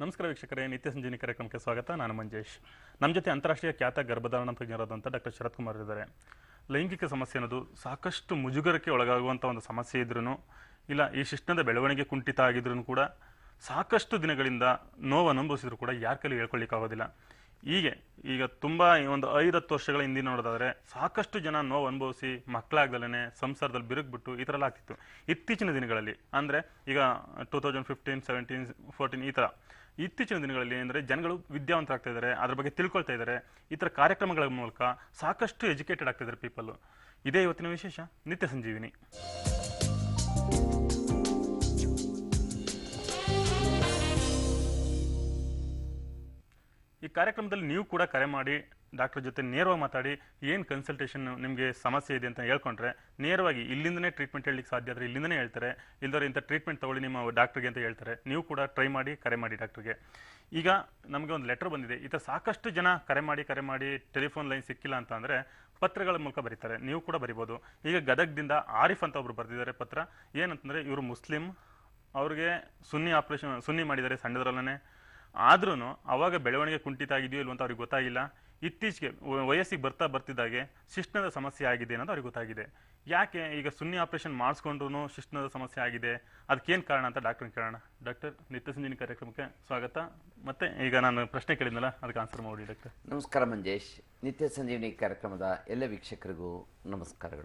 ನಮಸ್ಕಾರ ವೀಕ್ಷಕರೇ ನಿತ್ಯ ಸಂಜೀವಿನಿ ಕಾರ್ಯಕ್ರಮಕ್ಕೆ ಸ್ವಾಗತ ನಾನು ಮಂಜೇಶ್ ನಮ್ಮ ಜೊತೆ ಅಂತಾರಾಷ್ಟ್ರೀಯ ಖ್ಯಾತ ಗರ್ಭಧಾರಣ ತಜ್ಞರಾದಂಥ ಡಾಕ್ಟರ್ ಶರತ್ ಕುಮಾರ್ ಇದ್ದಾರೆ ಲೈಂಗಿಕ ಸಮಸ್ಯೆ ಅನ್ನೋದು ಸಾಕಷ್ಟು ಮುಜುಗರಕ್ಕೆ ಒಳಗಾಗುವಂಥ ಒಂದು ಸಮಸ್ಯೆ ಇದ್ರೂ ಇಲ್ಲ ಈ ಶಿಷ್ಟದ ಬೆಳವಣಿಗೆ ಕುಂಠಿತ ಆಗಿದ್ರೂ ಕೂಡ ಸಾಕಷ್ಟು ದಿನಗಳಿಂದ ನೋವು ಅನುಭವಿಸಿದ್ರು ಕೂಡ ಯಾರ ಕೈಲಿ ಹೇಳ್ಕೊಳ್ಳಿಕ್ಕಾಗೋದಿಲ್ಲ ಹೀಗೆ ಈಗ ತುಂಬ ಒಂದು ಐದು ಹತ್ತು ವರ್ಷಗಳ ಹಿಂದಿನ ನೋಡೋದಾದ್ರೆ ಸಾಕಷ್ಟು ಜನ ನೋವು ಅನುಭವಿಸಿ ಮಕ್ಕಳಾಗ್ದಲೇ ಸಂಸಾರದಲ್ಲಿ ಬಿರುಗ್ಬಿಟ್ಟು ಈ ಥರ ಎಲ್ಲ ಆಗ್ತಿತ್ತು ಇತ್ತೀಚಿನ ದಿನಗಳಲ್ಲಿ ಅಂದರೆ ಈಗ two thousand fifteen seventeen fourteen ಈ ಥರ ಇತ್ತೀಚಿನ ದಿನಗಳಲ್ಲಿ ಅಂದರೆ ಜನಗಳು ವಿದ್ಯಾವಂತರಾಗ್ತಾ ಇದ್ದಾರೆ ಅದ್ರ ಬಗ್ಗೆ ತಿಳ್ಕೊಳ್ತಾ ಇದ್ದಾರೆ ಈ ಥರ ಕಾರ್ಯಕ್ರಮಗಳ ಮೂಲಕ ಸಾಕಷ್ಟು ಎಜುಕೇಟೆಡ್ ಆಗ್ತಾ ಇದ್ದಾರೆ ಪೀಪಲ್ಲು ಇದೇ ಇವತ್ತಿನ ವಿಶೇಷ ನಿತ್ಯ ಸಂಜೀವಿನಿ ಈ ಕಾರ್ಯಕ್ರಮದಲ್ಲಿ ನೀವು ಕೂಡ ಕರೆ ಮಾಡಿ ಡಾಕ್ಟರ್ ಜೊತೆ ನೇರವಾಗಿ ಮಾತಾಡಿ ಏನು ಕನ್ಸಲ್ಟೇಷನ್ ನಿಮಗೆ ಸಮಸ್ಯೆ ಇದೆ ಅಂತ ಹೇಳ್ಕೊಂಡ್ರೆ ನೇರವಾಗಿ ಇಲ್ಲಿಂದನೇ ಟ್ರೀಟ್ಮೆಂಟ್ ಹೇಳಲಿಕ್ಕೆ ಸಾಧ್ಯ ಆದರೆ ಇಲ್ಲಿಂದನೇ ಹೇಳ್ತಾರೆ ಇಲ್ಲದ್ರೆ ಇಂಥ ಟ್ರೀಟ್ಮೆಂಟ್ ತಗೊಳ್ಳಿ ನಿಮ್ಮ ಡಾಕ್ಟರ್ಗೆ ಅಂತ ಹೇಳ್ತಾರೆ ನೀವು ಕೂಡ ಟ್ರೈ ಮಾಡಿ ಕರೆ ಮಾಡಿ ಡಾಕ್ಟರ್ಗೆ ಈಗ ನಮಗೆ ಒಂದು ಲೆಟರ್ ಬಂದಿದೆ ಈ ಥರ ಸಾಕಷ್ಟು ಜನ ಕರೆ ಮಾಡಿ ಕರೆ ಮಾಡಿ ಟೆಲಿಫೋನ್ ಲೈನ್ ಸಿಕ್ಕಿಲ್ಲ ಅಂತ ಅಂದರೆ ಪತ್ರಗಳ ಮೂಲಕ ಬರೀತಾರೆ ನೀವು ಕೂಡ ಬರಿಬೋದು ಈಗ ಗದಗದಿಂದ ಆರಿಫ್ ಅಂತ ಒಬ್ರು ಬರೆದಿದ್ದಾರೆ ಪತ್ರ ಏನಂತಂದರೆ ಇವರು ಮುಸ್ಲಿಂ ಅವ್ರಿಗೆ ಸುನ್ನಿ ಆಪರೇಷನ್ ಸುನ್ನಿ ಮಾಡಿದ್ದಾರೆ ಸಣ್ಣದ್ರಲ್ಲೇ ಆದ್ರೂ ಅವಾಗ ಬೆಳವಣಿಗೆ ಕುಂಠಿತ ಆಗಿದೆಯೋ ಇಲ್ವ ಅಂತ ಅವ್ರಿಗೆ ಗೊತ್ತಾಗಿಲ್ಲ ಇತ್ತೀಚೆಗೆ ವ- ವಯಸ್ಸಿಗೆ ಬರ್ತಾ ಬರ್ತಿದ್ದಾಗೆ ಶಿಶ್ನದ ಸಮಸ್ಯೆ ಆಗಿದೆ ಅನ್ನೋದು ಅವ್ರಿಗೆ ಗೊತ್ತಾಗಿದೆ ಯಾಕೆ ಈಗ ಸುನ್ನಿ ಆಪರೇಷನ್ ಮಾಡಿಸ್ಕೊಂಡ್ರು ಶಿಶ್ನದ ಸಮಸ್ಯೆ ಆಗಿದೆ ಅದಕ್ಕೇನು ಕಾರಣ ಅಂತ ಡಾಕ್ಟರ್ ಕೇಳೋಣ ಡಾಕ್ಟರ್ ನಿತ್ಯ ಸಂಜೀವಿನಿ ಕಾರ್ಯಕ್ರಮಕ್ಕೆ ಸ್ವಾಗತ ಮತ್ತೆ ಈಗ ನಾನು ಪ್ರಶ್ನೆ ಕೇಳಿದ್ನಲ್ಲ ಅದಕ್ಕೆ ಆನ್ಸರ್ ಮಾಡಿ ಡಾಕ್ಟರ್ ನಮಸ್ಕಾರ ಮಂಜೇಶ್ ನಿತ್ಯ ಸಂಜೀವಿನಿ ಕಾರ್ಯಕ್ರಮದ ಎಲ್ಲ ವೀಕ್ಷಕರಿಗೂ ನಮಸ್ಕಾರಗಳು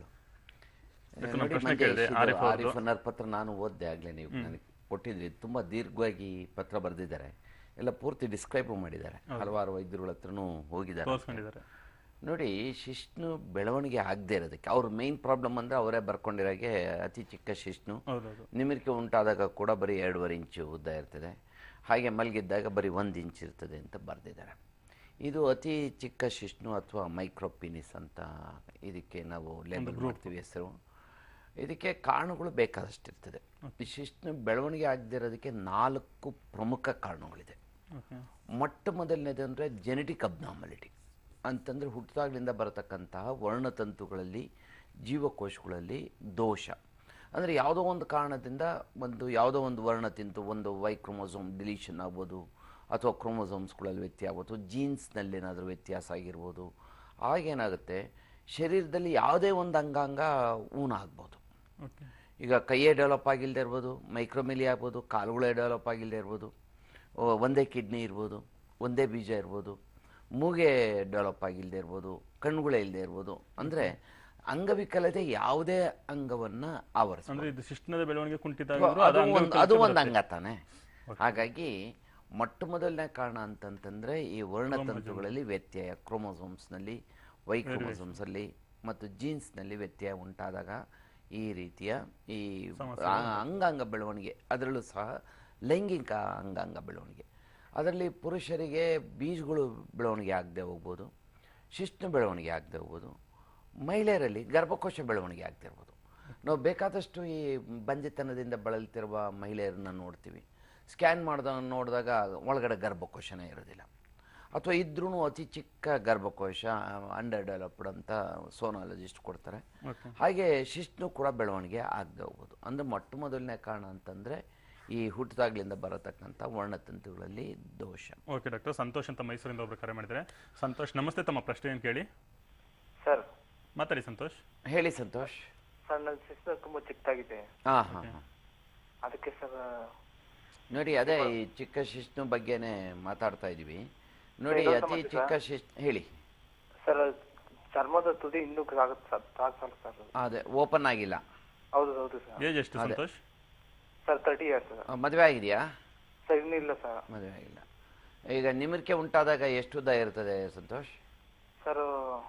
ಅದಕ್ಕೆ ನಾನು ನೋಡಿ ಪ್ರಶ್ನೆ ಮಂಜೇಶ್, ಕೇಳಿದೆ, ಇದು ಆರಿಫ್ ಅವ್ರದ್ದು. ಆರಿಫ್ ಅನ್ನೋರ್ ಪತ್ರ ನಾನು ಓದಿದೆ ಆಗಲೇ ನೀವು ನನಗೆ ಕೊಟ್ಟಿದ್ರಿ ತುಂಬ ದೀರ್ಘವಾಗಿ ಪತ್ರ ಬರೆದಿದ್ದಾರೆ ಎಲ್ಲ ಪೂರ್ತಿ ಡಿಸ್ಕ್ರೈಬ್ ಮಾಡಿದ್ದಾರೆ ಹಲವಾರು ವೈದ್ಯರುಗಳ ಹತ್ರನೂ ಹೋಗಿದ್ದಾರೆ ತೋರಿಸ್ಕೊಂಡಿದ್ದಾರೆ ನೋಡಿ ಶಿಶ್ನು ಬೆಳವಣಿಗೆ ಆಗದೆ ಇರೋದಕ್ಕೆ ಅವ್ರ ಮೇನ್ ಪ್ರಾಬ್ಲಮ್ ಅಂದರೆ ಅವರೇ ಬರ್ಕೊಂಡಿರೋಗೆ ಅತಿ ಚಿಕ್ಕ ಶಿಶ್ನು ಹೌದೌದು ನಿಮಿರಿಕೆ ಉಂಟಾದಾಗ ಕೂಡ ಬರೀ ಎರಡೂವರೆ ಇಂಚು ಉದ್ದ ಇರ್ತದೆ ಹಾಗೆ ಮಲಗಿದ್ದಾಗ ಬರೀ ಒಂದು ಇಂಚ್ ಇರ್ತದೆ ಅಂತ ಬರೆದಿದ್ದಾರೆ ಇದು ಅತಿ ಚಿಕ್ಕ ಶಿಶ್ನು ಅಥವಾ ಮೈಕ್ರೋಪಿನಿಸ್ ಅಂತ ಇದಕ್ಕೆ ನಾವು ಲೇಬಲ್ ಮಾಡ್ತೀವಿ ಹೆಸರು ಇದಕ್ಕೆ ಕಾರಣಗಳು ಬೇಕಾದಷ್ಟಿರ್ತದೆ ಈ ಶಿಶ್ನು ಬೆಳವಣಿಗೆ ಆಗದೆ ಇರೋದಕ್ಕೆ ನಾಲ್ಕು ಪ್ರಮುಖ ಕಾರಣಗಳಿದೆ ಓಕೆ ಮೊಟ್ಟ ಮೊದಲನೇದು ಅಂದರೆ ಜೆನೆಟಿಕ್ ಅಬ್ನಾರ್ಮಲಿಟಿ ಅಂತಂದರೆ ಹುಟ್ಟಿದಾಗಲಿಂದ ಬರತಕ್ಕಂತಹ ವರ್ಣತಂತುಗಳಲ್ಲಿ ಜೀವಕೋಶಗಳಲ್ಲಿ ದೋಷ ಅಂದರೆ ಯಾವುದೋ ಒಂದು ಕಾರಣದಿಂದ ಒಂದು ಯಾವುದೋ ಒಂದು ವರ್ಣತಂತು ಒಂದು ವೈ ಕ್ರೋಮೋಸೋಮ್ ಡಿಲೀಷನ್ ಆಗ್ಬೋದು ಅಥವಾ ಕ್ರೋಮೋಸೋಮ್ಸ್ಗಳಲ್ಲಿ ವ್ಯತ್ಯಾಸ ಆಗ್ಬೋದು ಜೀನ್ಸ್ನಲ್ಲಿ ಏನಾದರೂ ವ್ಯತ್ಯಾಸ ಆಗಿರ್ಬೋದು ಆಗೇನಾಗುತ್ತೆ ಶರೀರದಲ್ಲಿ ಯಾವುದೇ ಒಂದು ಅಂಗಾಂಗ ಊನ ಆಗ್ಬೋದು ಓಕೆ ಈಗ ಕೈಯೇ ಡೆವಲಪ್ ಆಗಿಲ್ಲದೆ ಇರ್ಬೋದು ಮೈಕ್ರೋಮಿಲಿ ಆಗ್ಬೋದು ಕಾಲುಗಳೇ ಡೆವಲಪ್ ಆಗಿಲ್ಲದೆ ಇರ್ಬೋದು ಓ, ಒಂದೇ ಕಿಡ್ನಿ ಇರ್ಬೋದು ಒಂದೇ ಬೀಜ ಇರ್ಬೋದು ಮೂಗೆ ಡೆವಲಪ್ ಆಗಿಲ್ಲದೆ ಇರ್ಬೋದು ಕಣ್ಣುಗಳೇ ಇಲ್ಲದೆ ಇರ್ಬೋದು ಅಂದರೆ ಅಂಗವಿಕಲತೆ ಯಾವುದೇ ಅಂಗವನ್ನು ಆವರಿಸ ಅಂದ್ರೆ ಇದು ಶಿಶ್ನದ ಬೆಳವಣಿಗೆ ಕುಂಠಿತ ಅದು ಆಗಿದ್ರು ಅದು ಒಂದು ಅಂಗವಿಕಲತೆ ಅದು ಒಂದು ಬರುತ್ತೆ. ಅಂಗ ತಾನೆ ಹಾಗಾಗಿ ಮೊಟ್ಟ ಮೊದಲನೇ ಕಾರಣ ಅಂತಂತಂದ್ರೆ ಈ ವರ್ಣತಂತುಗಳಲ್ಲಿ ವ್ಯತ್ಯಯ ಕ್ರೋಮೋಸೋಮ್ಸ್ನಲ್ಲಿ ವೈ ಕ್ರೋಮೋಸೋಮ್ಸಲ್ಲಿ ಮತ್ತು ಜೀನ್ಸ್ನಲ್ಲಿ ವ್ಯತ್ಯಯ ಉಂಟಾದಾಗ ಈ ರೀತಿಯ ಈ ಆ- ಅಂಗಾಂಗ ಬೆಳವಣಿಗೆ ಅದರಲ್ಲೂ ಸಹ ಲೈಂಗಿಕ ಅಂಗಾಂಗ ಬೆಳವಣಿಗೆ ಅದರಲ್ಲಿ ಪುರುಷರಿಗೆ ಬೀಜಗಳು ಬೆಳವಣಿಗೆ ಆಗದೆ ಹೋಗ್ಬೋದು ಶಿಶ್ನ ಬೆಳವಣಿಗೆ ಆಗದೆ ಹೋಗ್ಬೋದು ಮಹಿಳೆಯರಲ್ಲಿ ಗರ್ಭಕೋಶ ಬೆಳವಣಿಗೆ ಆಗ್ತಿರ್ಬೋದು ನಾವು ಬೇಕಾದಷ್ಟು ಈ ಬಂಜೆತನದಿಂದ ಬಳಲ್ತಿರುವ ಮಹಿಳೆಯರನ್ನ ನೋಡ್ತೀವಿ ಸ್ಕ್ಯಾನ್ ಮಾಡ್ದ ನೋಡಿದಾಗ ಒಳಗಡೆ ಗರ್ಭಕೋಶನೇ ಇರೋದಿಲ್ಲ ಅಥವಾ ಇದ್ರೂ ಅತಿ ಚಿಕ್ಕ ಗರ್ಭಕೋಶ ಅಂಡರ್ ಡೆವಲಪ್ಡ್ ಅಂತ ಸೋನಾಲಜಿಸ್ಟ್ ಕೊಡ್ತಾರೆ Okay. ಹಾಗೆ ಶಿಶ್ನು ಕೂಡ ಬೆಳವಣಿಗೆ ಆಗದೆ ಹೋಗ್ಬೋದು ಅಂದರೆ ಮೊಟ್ಟ ಮೊದಲನೇ ಕಾರಣ ಅಂತಂದರೆ ಈ ಹುಟ್ಟಿದಾಗ್ಲಿಂದ ಬರತಕ್ಕಂಥ ವರ್ಣತಂತುಗಳಲ್ಲಿ ದೋಷ ಓಕೆ ಡಾಕ್ಟರ್ ಸಂತೋಷ್ ಅಂತ ಮೈಸೂರಿಂದ ಒಬ್ರು ಕರೆ ಮಾಡಿದ್ದಾರೆ ಸಂತೋಷ್ ನಮಸ್ತೆ ತಮ್ಮ ಪ್ರಶ್ನೆ ಏನು ಕೇಳಿ ಸರ್ ಮಾತಾಡಿ ಸಂತೋಷ್ ಹೇಳಿ ಸಂತೋಷ್ ಸರ್ ನನ್ನ ಸಿಸ್ಟರ್ ತುಂಬಾ ಚಿಕ್ಕದಾಗಿದೆ ಹಾಂ ಹಾಂ ಹಾಂ ಅದಕ್ಕೆ ಸರ್ ನೋಡಿ ಅದೇ ಈ ಚಿಕ್ಕ ಶಿಶ್ನು ಬಗ್ಗೆನೇ ಮಾತಾಡ್ತಾ ಇದೀವಿ ನೋಡಿ ಇನ್ನೊಂದು ಅತಿ ಸಮಸ್ಯೆ ಚಿಕ್ಕ ಶಿಶ್ ಹೇಳಿ ಸರ್ ಚರ್ಮದ ತುದಿ ಇನ್ನೂ ಆಗುತ್ತೆ ಸರ್ ತಾಗ್ಸಲ್ಲ ಸರ್ ಅದು. ಅದೇ ಓಪನ್ ಆಗಿಲ್ಲ ಹೌದು ಹೌದು ಸರ್ ಏಜ್ ಎಷ್ಟು Santosh sir thirty years sir ಆ, ಮದುವೆ ಆಗಿದೆಯಾ ಸರ್ ಇನ್ನೂ ಇಲ್ಲ ಸರ್ ಮದುವೆ ಆಗಿಲ್ಲ ಈಗ ನಿಮಿರಿಕೆ ಉಂಟಾದಾಗ ಎಷ್ಟು ಉದ್ದ ಇರ್ತದೆ ಸಂತೋಷ್ ಸರ್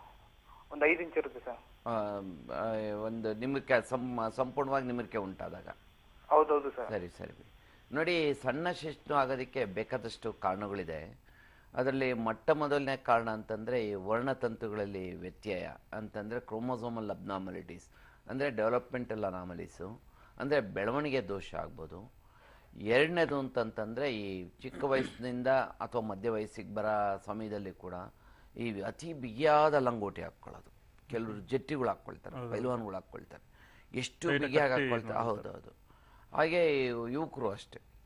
ಒಂದು ಐದು ಇಂಚ್ ಇರುತ್ತೆ ಸರ್ ಆ, ಆ, ಒಂದು ನಿಮಿರಿಕೆ ಸಂ ಸಂಪೂರ್ಣವಾಗಿ ನಿಮಿರಿಕೆ ಉಂಟಾದಾಗ ಹೌದೌದು ಸರ್ ಸರಿ ಸರಿ ನೋಡಿ ಸಣ್ಣ ಶಿಶ್ನು ಆಗೋದಕ್ಕೆ ಬೇಕಾದಷ್ಟು ಕಾರಣಗಳಿದೆ ಅದರಲ್ಲಿ ಮೊಟ್ಟ ಮೊದಲನೇ ಕಾರಣ ಅಂತಂದರೆ ಈ ವರ್ಣತಂತುಗಳಲ್ಲಿ ವ್ಯತ್ಯಯ ಅಂತಂದರೆ ಕ್ರೋಮೋಸೋಮಲ್ ಅಬ್ನಾಮಲಿಟೀಸ್ ಅಂದರೆ ಡೆವಲಪ್ಮೆಂಟಲ್ ಅನಾಮಲೀಸು ಅಂದರೆ ಬೆಳವಣಿಗೆ ದೋಷ ಆಗ್ಬೋದು ಎರಡನೇದು ಅಂತಂತಂದರೆ ಈ ಚಿಕ್ಕ ವಯಸ್ಸಿನಿಂದ ಅಥವಾ ಮಧ್ಯ ವಯಸ್ಸಿಗೆ ಬರೋ ಸಮಯದಲ್ಲಿ ಕೂಡ ಈ ಅತಿ ಬಿಗಿಯಾದ ಲಂಗೋಟಿ ಹಾಕ್ಕೊಳ್ಳೋದು ಕೆಲವರು ಜಟ್ಟಿಗಳು ಹಾಕ್ಕೊಳ್ತಾರೆ ಪೈಲ್ವಾನ್ಗಳು ಹಾಕ್ಕೊಳ್ತಾರೆ ಎಷ್ಟು ಬಿಗಿಯಾಗಿ ಹಾಕ್ಕೊಳ್ತಾರೆ ಹೌದು ಹೌದು ಹಾಗೆ ಯುವಕರು ಅಷ್ಟೇ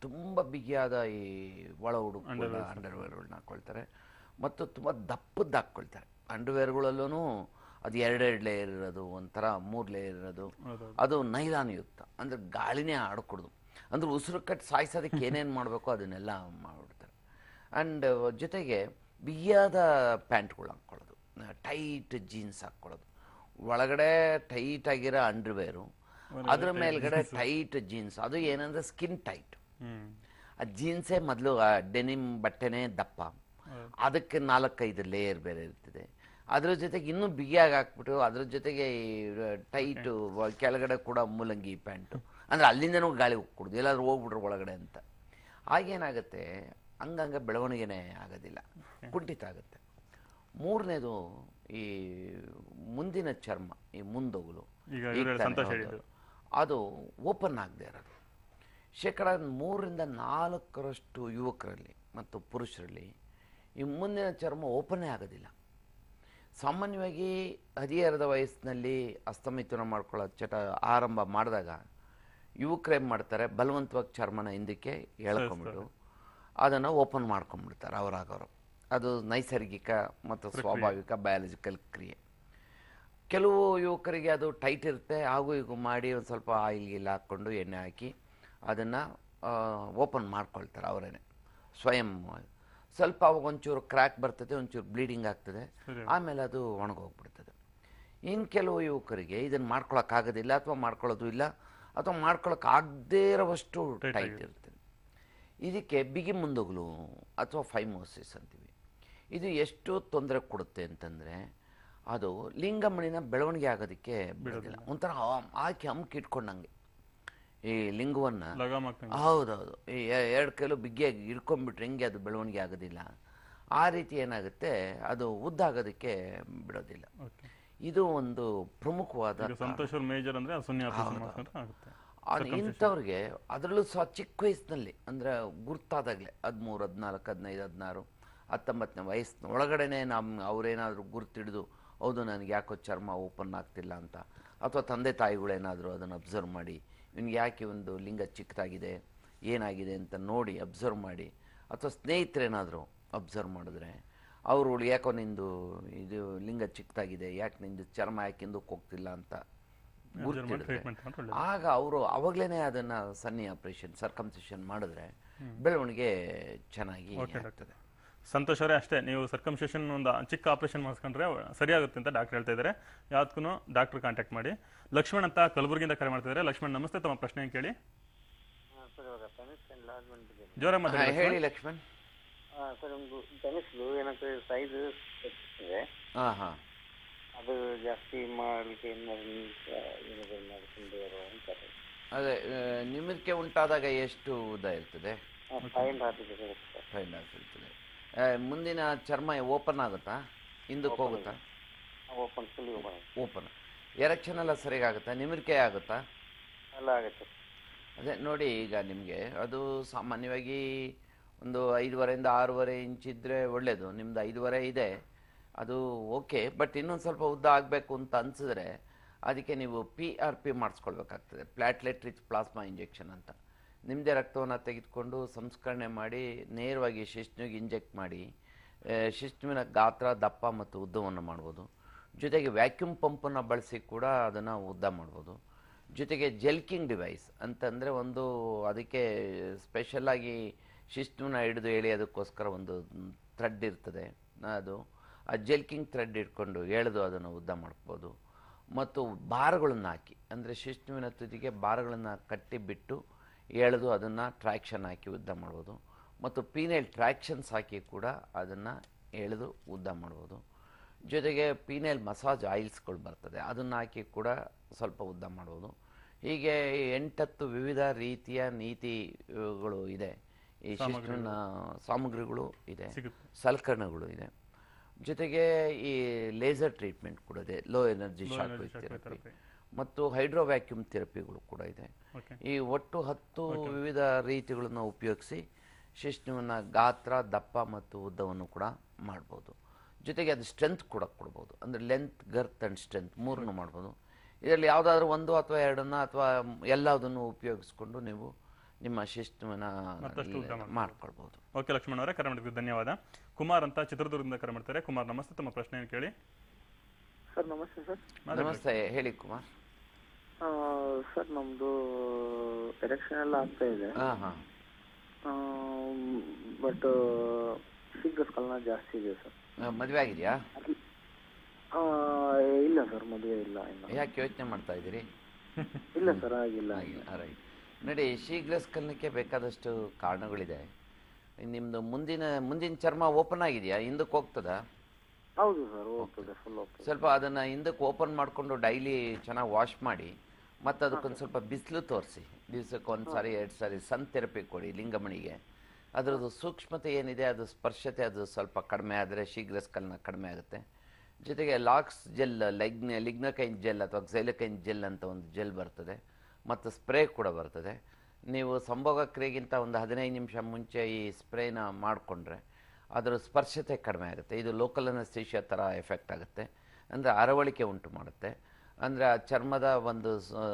ತುಂಬ ಬಿಗಿಯಾದ ಈ ಒಳ ಉಡುಪುಗಳ ಅಂಡರ್ವೇರ್ಗಳನ್ನ ಹಾಕ್ಕೊಳ್ತಾರೆ ಮತ್ತು ತುಂಬ ದಪ್ಪದ್ದು ಹಾಕ್ಕೊಳ್ತಾರೆ ಅಂಡರ್ವೇರ್ಗಳಲ್ಲೂ ಅದು ಎರಡೆರಡು ಲೇಯರ್ ಇರೋದು ಒಂಥರ ಮೂರು ಲೇಯರ್ ಇರೋದು ಅದು ನೈಲಾನಯುಕ್ತ ಅಂದರೆ ಗಾಳಿನೇ ಆಡ್ಕೊಡ್ದು ಅಂದ್ರೆ ಉಸಿರು ಕಟ್ಟು ಸಾಯಿಸೋದಕ್ಕೆ ಏನೇನು ಮಾಡಬೇಕು ಅದನ್ನೆಲ್ಲ ಮಾಡಿಬಿಡ್ತಾರೆ ಆ್ಯಂಡ್ ಜೊತೆಗೆ ಬಿಗಿಯಾದ ಪ್ಯಾಂಟ್ಗಳು ಹಾಕ್ಕೊಳ್ಳೋದು ಟೈಟ್ ಜೀನ್ಸ್ ಹಾಕ್ಕೊಳ್ಳೋದು ಒಳಗಡೆ ಟೈಟ್ ಆಗಿರೋ ಅಂಡರ್ವೇರು ಅದ್ರ ಮೇಲ್ಗಡೆ ಟೈಟ್ ಜೀನ್ಸ್ ಅದು ಏನಂದ್ರೆ ಸ್ಕಿನ್ ಟೈಟ್ ಹ್ಮ್ ಆ ಜೀನ್ಸೇ ಮೊದಲು ಡೆನಿಮ್ ಬಟ್ಟೆನೇ ದಪ್ಪ ಅದಕ್ಕೆ ನಾಲ್ಕೈದು ಲೇಯರ್ ಬೇರೆ ಇರ್ತದೆ ಅದ್ರ ಜೊತೆಗೆ ಇನ್ನೂ ಬಿಗಿಯಾಗಿ ಹಾಕ್ಬಿಟ್ಟು ಅದ್ರ ಜೊತೆಗೆ ಟೈಟು ಕೆಳಗಡೆ ಕೂಡ ಮೂಲಂಗಿ ಪ್ಯಾಂಟು ಅಂದರೆ ಅಲ್ಲಿಂದನೂ ಗಾಳಿ ಹೋಗ್ಕೊಡುದು ಎಲ್ಲಾದ್ರೂ ಹೋಗ್ಬಿಟ್ರು ಒಳಗಡೆ ಅಂತ ಆಗೇನಾಗುತ್ತೆ ಹಂಗಂಗೆ ಬೆಳವಣಿಗೆನೇ ಆಗೋದಿಲ್ಲ ಕುಂಠಿತ ಆಗುತ್ತೆ ಮೂರನೇದು ಈ ಮುಂದಿನ ಚರ್ಮ ಈ ಮುಂದೊಗಲು ಈಗ ಈಗ ಇವ್ರು ತಾನೇ ಸಂತೋಷ್ ಹೌದು. ಹೇಳಿದ್ದು. ಅದು ಓಪನ್ ಆಗದೆ ಇರೋದು ಶೇಕಡ ಮೂರರಿಂದ ನಾಲ್ಕರಷ್ಟು ಯುವಕರಲ್ಲಿ ಮತ್ತು ಪುರುಷರಲ್ಲಿ ಈ ಮುಂದಿನ ಚರ್ಮ ಓಪನ್ನೇ ಆಗೋದಿಲ್ಲ ಸಾಮಾನ್ಯವಾಗಿ ಹದಿಹರೆಯದ ವಯಸ್ಸಿನಲ್ಲಿ ಅಸ್ತಮಿಥುನ ಮಾಡ್ಕೊಳ್ಳೋ ಚಟ ಆರಂಭ ಮಾಡಿದಾಗ ಯುವಕರು ಏನು ಮಾಡ್ತಾರೆ ಬಲವಂತವಾಗಿ ಚರ್ಮನ ಹಿಂದಕ್ಕೆ ಎಳ್ಕೊಂಬಿಟ್ಟು ಅದನ್ನು ಓಪನ್ ಮಾಡ್ಕೊಂಡ್ಬಿಡ್ತಾರೆ ಅವರಾಗವರು ಅದು ನೈಸರ್ಗಿಕ ಮತ್ತು ಸ್ವಾಭಾವಿಕ ಬಯಾಲಜಿಕಲ್ ಕ್ರಿಯೆ ಕೆಲವು ಯುವಕರಿಗೆ ಅದು ಟೈಟ್ ಇರುತ್ತೆ ಹಾಗೂ ಈಗ ಮಾಡಿ ಒಂದು ಸ್ವಲ್ಪ ಆಯಿಲ್ ಗಿಲ್ ಹಾಕ್ಕೊಂಡು ಎಣ್ಣೆ ಹಾಕಿ ಅದನ್ನು ಓಪನ್ ಮಾಡ್ಕೊಳ್ತಾರೆ ಅವರೇನೆ ಸ್ವಯಂ ಸ್ವಲ್ಪ ಅವಾಗ ಒಂಚೂರು ಕ್ರ್ಯಾಕ್ ಬರ್ತದೆ ಒಂಚೂರು ಬ್ಲೀಡಿಂಗ್ ಆಗ್ತದೆ ಆಮೇಲೆ ಅದು ಒಣಗೋಗ್ಬಿಡ್ತದೆ ಇನ್ನು ಕೆಲವು ಯುವಕರಿಗೆ ಇದನ್ನು ಮಾಡ್ಕೊಳಕ್ಕಾಗೋದಿಲ್ಲ ಅಥವಾ ಮಾಡ್ಕೊಳ್ಳೋದು ಇಲ್ಲ ಅಥವಾ ಮಾಡ್ಕೊಳಕ್ಕೆ ಆಗದೇ ಇರೋವಷ್ಟು ಟೈಟ್ ಇರ್ತದೆ ಇದಕ್ಕೆ ಬಿಗಿ ಮುಂದೊಗಲು ಅಥವಾ ಫೈಮೋಸಿಸ್ ಅಂತೀವಿ ಇದು ಎಷ್ಟು ತೊಂದರೆ ಕೊಡುತ್ತೆ ಅಂತಂದರೆ ಅದು ಲಿಂಗಮಣಿನ ಬೆಳವಣಿಗೆ ಆಗೋದಕ್ಕೆ ಬಿಡೋದಿಲ್ಲ ಒಂಥರ ಆ- ಹಾಕಿ ಹಮ್ಕಿ ಇಟ್ಕೊಂಡಂಗೆ ಈ ಲಿಂಗವನ್ನು ಲಗಾಮ್ ಹಾಕ್ತಂಗೆ ಹೌದೌದು ಈ ಎ- ಎರಡು ಕೈಲು ಬಿಗಿಯಾಗಿ ಹಿಡ್ಕೊಂಡ್ಬಿಟ್ರೆ ಹೆಂಗೆ ಅದು ಬೆಳವಣಿಗೆ ಆಗೋದಿಲ್ಲ ಆ ರೀತಿ ಏನಾಗುತ್ತೆ ಅದು ಉದ್ದಾಗೋದಕ್ಕೆ ಬಿಡೋದಿಲ್ಲ ಓಕೆ ಇದು ಒಂದು ಪ್ರಮುಖವಾದ ಈಗ ಸಂತೋಷ್ ಅವ್ರ ಮೇಜರ್ ಅಂದ್ರೆ ಅದು ಶೂನ್ಯ ಆಪರೇಷನ್ ಮಾಡ್ಕೊಂಡ್ರೆ ಆಗುತ್ತೆ ಅದು ಇಂಥವ್ರಿಗೆ ಅದರಲ್ಲೂ ಸಹ ಚಿಕ್ಕ ವಯಸ್ಸಿನಲ್ಲಿ ಅಂದರೆ ಗುರ್ತಾದಾಗಲೇ ಹದಿಮೂರು ಹದಿನಾಲ್ಕು ಹದಿನೈದು ಹದಿನಾರು ಹತ್ತೊಂಬತ್ತನೇ ವಯಸ್ಸಿನ ಒಳಗಡೆನೆ ನಮ್ಮ ಅವರೇನಾದರೂ ಗುರ್ತಿಡಿದು ಹೌದು ನನಗೆ ಯಾಕೋ ಚರ್ಮ ಓಪನ್ ಆಗ್ತಿಲ್ಲ ಅಂತ ಅಥವಾ ತಂದೆ ತಾಯಿಗಳೇನಾದರೂ ಅದನ್ನು ಅಬ್ಸರ್ವ್ ಮಾಡಿ ಇವ್ನಿಗೆ ಯಾಕೆ ಒಂದು ಲಿಂಗ ಚಿಕ್ಕದಾಗಿದೆ ಏನಾಗಿದೆ ಅಂತ ನೋಡಿ ಅಬ್ಸರ್ವ್ ಮಾಡಿ ಅಥವಾ ಸ್ನೇಹಿತರೇನಾದರೂ ಅಬ್ಸರ್ವ್ ಮಾಡಿದ್ರೆ ಅವರು ಯಾಕೋ ನಿಂದು ಇದು ಲಿಂಗ ಚಿಕ್ಕದಾಗಿದೆ ಯಾಕೆ ನಿಂದು ಚರ್ಮ ಯಾಕೆ ಹಿಂದಕ್ಕೆ ಹೋಗ್ತಿಲ್ಲ ಅಂತ ಗುರ್ತಿಡಿದ್ರೆ ಟ್ರೀಟ್ಮೆಂಟ್ ಮಾಡ್ರೆ ಒಳ್ಳೇದು ಆಗ ಅವರು ಅವಾಗಲೇ ಅದನ್ನ ಸನ್ನಿ ಆಪರೇಷನ್ ಸರ್ಕಮ್ಸಿಷನ್ ಮಾಡಿದ್ರೆ ಬೆಳವಣಿಗೆ ಚೆನ್ನಾಗಿ ಆಗ್ತದೆ ಸಂತೋಷ್ ಅವರೇ ಅಷ್ಟೇ ನೀವು ಸರ್ಕಮ್ಸೇಷನ್ ಒಂದು ಚಿಕ್ಕ ಆಪರೇಷನ್ ಮಾಡಿಸ್ಕೊಂಡ್ರೆ ಸರಿಯಾಗುತ್ತೆ ಅಂತ ಡಾಕ್ಟರ್ ಹೇಳ್ತಾ ಇದ್ದಾರೆ ಯಾವ್ದಕ್ಕೂ ಡಾಕ್ಟರ್ ಕಾಂಟ್ಯಾಕ್ಟ್ ಮಾಡಿ ಲಕ್ಷ್ಮಣ್ ಅಂತ ಕಲಬುರಗಿಯಿಂದ ಕರೆ ಮಾಡ್ತಿದ್ದಾರೆ ಲಕ್ಷ್ಮಣ್ ನಮಸ್ತೆ ತಮ್ಮ ಪ್ರಶ್ನೆ ಕೇಳಿ ಸರ್ ಇವಾಗ ಪೆನಿಸ್ ಎನ್ಲಾರ್ಜ್ಮೆಂಟ್ ಇದೆ ಜೋರ ಹಾ, ಮಾತಾಡಿ ಹೇಳಿ ಲಕ್ಷ್ಮಣ್ ಸರ್ ಒಂದು ಪೆನಿಸ್ಲು ಏನಕ್ಕೆ ಸೈಜ್ ಇದೆ ಹಾ ಹಾ ಅದು ಜಾಸ್ತಿ ಮಾಡಲಿಕ್ಕೆ ಏನಾದರೂ ಮಾಡಿಕೊಂಡು ಅಂತಾರೆ ಅದೇ ಆ, ನಿಮಿರಿಕೆ ಉಂಟಾದಾಗ ಎಷ್ಟು ಉದ್ದ ಇರ್ತದೆ ಫೈವ್ ಹಾಕಿದೆ ಸರ್ ಫೈನ್ ಇರ್ತದೆ ಆ, ಮುಂದಿನ ಚರ್ಮ ಓಪನ್ ಆಗುತ್ತಾ ಹಿಂದಕ್ಕೆ ಹೋಗುತ್ತಾ open full open open erection ಎಲ್ಲ ಸರಿಯಾಗುತ್ತಾ ನಿಮಿರಿಕೆ ಆಗುತ್ತಾ ಎಲ್ಲ ಆಗುತ್ತೆ ಅದೇ ನೋಡಿ ಈಗ ನಿಮಗೆ ಅದು ಸಾಮಾನ್ಯವಾಗಿ ಒಂದು ಐದುವರೆಯಿಂದ ಆರೂವರೆ ಇಂಚ್ ಇದ್ದರೆ ಒಳ್ಳೆಯದು ನಿಮ್ದು ಐದುವರೆ ಇದೆ ಅದು ಓಕೆ ಬಟ್ ಇನ್ನೊಂದು ಸ್ವಲ್ಪ ಉದ್ದ ಆಗಬೇಕು ಅಂತ ಅನಿಸಿದ್ರೆ ಅದಕ್ಕೆ ನೀವು ಪಿ ಆರ್ ಪಿ ಮಾಡಿಸ್ಕೊಳ್ಬೇಕಾಗ್ತದೆ ಪ್ಲಾಟ್ಲೆಟ್ ರಿಚ್ ಪ್ಲಾಸ್ಮಾ ಇಂಜೆಕ್ಷನ್ ಅಂತ ನಿಮ್ಮದೇ ರಕ್ತವನ್ನು ತೆಗೆದುಕೊಂಡು ಸಂಸ್ಕರಣೆ ಮಾಡಿ ನೇರವಾಗಿ ಶಿಶ್ನುಗೆ ಇಂಜೆಕ್ಟ್ ಮಾಡಿ ಆ, ಶಿಶ್ನುವಿನ ಗಾತ್ರ ದಪ್ಪ ಮತ್ತು ಉದ್ದವನ್ನು ಮಾಡ್ಬೋದು ಜೊತೆಗೆ ವ್ಯಾಕ್ಯೂಮ್ ಪಂಪನ್ನು ಬಳಸಿ ಕೂಡ ಅದನ್ನು ಉದ್ದ ಮಾಡ್ಬೋದು ಜೊತೆಗೆ ಜೆಲ್ಕಿಂಗ್ ಡಿವೈಸ್ ಅಂತಂದರೆ ಒಂದು ಅದಕ್ಕೆ ಸ್ಪೆಷಲಾಗಿ ಶಿಶ್ನುನ ಹಿಡಿದು ಎಳೆಯೋದಕ್ಕೋಸ್ಕರ ಒಂದು ಥ್ರೆಡ್ ಇರ್ತದೆ ಅದು ಆ ಜೆಲ್ಕಿಂಗ್ ಥ್ರೆಡ್ ಇಟ್ಕೊಂಡು ಎಳೆದು ಅದನ್ನು ಉದ್ದ ಮಾಡ್ಬೋದು ಮತ್ತು ಬಾರ್ಗಳನ್ನು ಹಾಕಿ ಅಂದರೆ ಶಿಶ್ನುವಿನ ತುದಿಗೆ ಬಾರ್ಗಳನ್ನು ಕಟ್ಟಿ ಬಿಟ್ಟು ಎಳೆದು ಅದನ್ನು ಟ್ರ್ಯಾಕ್ಷನ್ ಹಾಕಿ ಉದ್ದ ಮಾಡ್ಬೋದು ಮತ್ತು ಪೀನೇಲ್ ಟ್ರ್ಯಾಕ್ಷನ್ಸ್ ಹಾಕಿ ಕೂಡ ಅದನ್ನು ಎಳೆದು ಉದ್ದ ಮಾಡ್ಬೋದು ಜೊತೆಗೆ ಪೀನೇಲ್ ಮಸಾಜ್ ಆಯಿಲ್ಸ್ಗಳು ಬರ್ತದೆ ಅದನ್ನು ಹಾಕಿ ಕೂಡ ಸ್ವಲ್ಪ ಉದ್ದ ಮಾಡ್ಬೋದು ಹೀಗೆ ಎಂಟತ್ತು ವಿವಿಧ ರೀತಿಯ ನೀತಿಗಳು ಇದೆ ಈ ಶಿಶ್ನುವಿನ ಸಾಮಗ್ರಿಗಳು ಇದೆ ಸಿಗುತ್ತೆ. ಸಲಕರಣೆಗಳು ಇದೆ ಜೊತೆಗೆ ಈ ಲೇಸರ್ ಟ್ರೀಟ್ಮೆಂಟ್ ಕೂಡ ಇದೆ low energy Low shock energy shock therapy therapy. ಮತ್ತು ಹೈಡ್ರೋ ವ್ಯಾಕ್ಯೂಮ್ ಥೆರಪಿಗಳು ಕೂಡ ಇದೆ ಓಕೆ ಈ ಒಟ್ಟು ಹತ್ತು ವಿವಿಧ ರೀತಿಗಳನ್ನು ಉಪಯೋಗಿಸಿ ಶಿಶ್ನುವಿನ ಗಾತ್ರ ದಪ್ಪ ಮತ್ತು ಉದ್ದವನ್ನು ಕೂಡ ಮಾಡ್ಬೋದು ಜೊತೆಗೆ ಅದು ಸ್ಟ್ರೆಂತ್ ಕೂಡ ಕೊಡ್ಬೋದು ಅಂದರೆ ಲೆಂತ್ ಗರ್ತ್ ಆ್ಯಂಡ್ ಸ್ಟ್ರೆಂತ್ ಮೂರನ್ನು ಮಾಡ್ಬೋದು ಇದರಲ್ಲಿ ಯಾವುದಾದ್ರೂ ಒಂದು ಅಥವಾ ಎರಡನ್ನು ಅಥವಾ ಎಲ್ಲದನ್ನು ಉಪಯೋಗಿಸ್ಕೊಂಡು ನೀವು ನಿಮ್ಮ ಶಿಸ್ತುವನ್ನ ಮತ್ತಷ್ಟು ಉದ್ದ ಮಾಡ್ಬೋದು. ಮಾಡ್ಕೊಳ್ಬೋದು ಓಕೆ ಲಕ್ಷ್ಮಣ್ ಅವರೇ ಕರೆ ಮಾಡಿದ್ದಕ್ಕೆ ಧನ್ಯವಾದ ಕುಮಾರ್ ಅಂತ ಚಿತ್ರದುರ್ಗದಿಂದ ಕರೆ ಮಾಡ್ತಾರೆ ಕುಮಾರ್ ನಮಸ್ತೆ ತಮ್ಮ ಪ್ರಶ್ನೆಯನ್ನು ಕೇಳಿ ಸರ್ ನಮಸ್ತೆ ಸರ್ ನಮಸ್ತೆ ಹೇಳಿ ಕುಮಾರ್ ಸರ್ ನಮ್ದು ಎಲೆಕ್ಷನ್ ಎಲ್ಲ ಆಗ್ತಾ ಇದೆ ಹಾ ಹಾ ಬಟ್ ಶೀಘ್ರ ಸ್ಖಲನ ಜಾಸ್ತಿ ಇದೆ ಸರ್ ಮದುವೆ ಆಗಿದೆಯಾ ಇಲ್ಲ ಸರ್ ಮದುವೆ ಇಲ್ಲ ಇನ್ನು ಯಾಕೆ ಯೋಚನೆ ಮಾಡ್ತಾ ಇದ್ದೀರಿ ಇಲ್ಲ ಸರ್ ಆಗಿಲ್ಲ ಆಗಿಲ್ಲ ರೈಟ್ ನೋಡಿ ಶೀಘ್ರ ಸ್ಖಲನಕ್ಕೆ ಬೇಕಾದಷ್ಟು ಕಾರಣಗಳಿದೆ ನಿಮ್ಮದು ಮುಂದಿನ ಮುಂದಿನ ಚರ್ಮ ಓಪನ್ ಆಗಿದೆಯಾ ಹಿಂದಕ್ಕೆ ಹೋಗ್ತದಾ ಹೌದು ಸರ್ ಹೋಗ್ತದೆ ಫುಲ್ ಹೋಗ್ತದೆ ಸ್ವಲ್ಪ ಅದನ್ನು ಹಿಂದಕ್ಕೆ ಓಪನ್ ಮಾಡಿಕೊಂಡು ಡೈಲಿ ಚೆನ್ನಾಗಿ ವಾಶ್ ಮಾಡಿ ಮತ್ತು ಅದಕ್ಕೊಂದು ಸ್ವಲ್ಪ ಬಿಸಿಲು ತೋರಿಸಿ ದಿವ್ಸಕ್ಕೆ ಒಂದು ಸಾರಿ ಎರಡು ಸಾರಿ ಸನ್ ಥೆರಪಿ ಕೊಡಿ ಲಿಂಗಮಣಿಗೆ ಅದರದ್ದು ಸೂಕ್ಷ್ಮತೆ ಏನಿದೆ ಅದು ಸ್ಪರ್ಶತೆ ಅದು ಸ್ವಲ್ಪ ಕಡಿಮೆ ಆದರೆ ಶೀಘ್ರ ಸ್ಕಲ್ನ ಕಡಿಮೆ ಆಗುತ್ತೆ ಜೊತೆಗೆ ಲಾಕ್ಸ್ ಜೆಲ್ ಲೈಗ್ನ ಲಿಗ್ನಕೈನ್ ಜೆಲ್ ಅಥವಾ ಕ್ಸೈಲಕೈನ್ ಜೆಲ್ ಅಂತ ಒಂದು ಜೆಲ್ ಬರ್ತದೆ ಮತ್ತು ಸ್ಪ್ರೇ ಕೂಡ ಬರ್ತದೆ ನೀವು ಸಂಭೋಗ ಕ್ರಿಯೆಗಿಂತ ಒಂದು ಹದಿನೈದು ನಿಮಿಷ ಮುಂಚೆ ಈ ಸ್ಪ್ರೇನ ಮಾಡಿಕೊಂಡ್ರೆ ಅದರ ಸ್ಪರ್ಶತೆ ಕಡಿಮೆ ಆಗುತ್ತೆ ಇದು ಲೋಕಲ್ ಅನಸ್ತೇಷಿಯಾ ಥರ ಎಫೆಕ್ಟ್ ಆಗುತ್ತೆ ಅಂದರೆ ಅರವಳಿಕೆ ಉಂಟು ಮಾಡುತ್ತೆ ಅಂದರೆ ಆ ಚರ್ಮದ ಒಂದು ಸ-